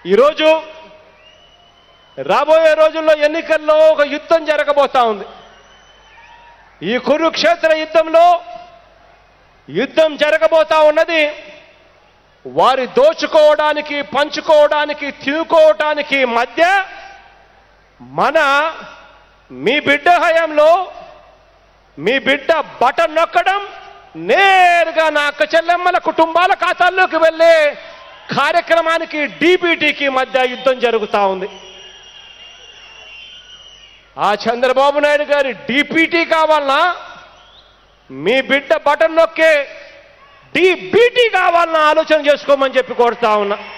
ఈరోజు రాబోయే రోజుల్లో ఎన్నికల్లో ఒక యుద్ధం జరగబోతా ఉంది ఈ కురుక్షేత్ర యుద్ధంలో యుద్ధం జరగబోతా ఉన్నది వారి దోచుకోవడానికి పంచుకోవడానికి తినుకోవడానికి మధ్య మన మీ బిడ్డ హయాంలో మీ బిడ్డ బటన్ నొక్కడం నేరుగా నా అక్క చెల్లెమ్మల కుటుంబాల ఖాతాల్లోకి వెళ్ళే కార్యక్రమానికి డీబీటీకి మధ్య యుద్ధం జరుగుతా ఉంది ఆ చంద్రబాబు నాయుడు గారి డీపీటీ కావాలనా మీ బిడ్డ బటన్ నొక్కే డీబీటీ కావాలన్నా ఆలోచన చేసుకోమని చెప్పి కోరుతా ఉన్నా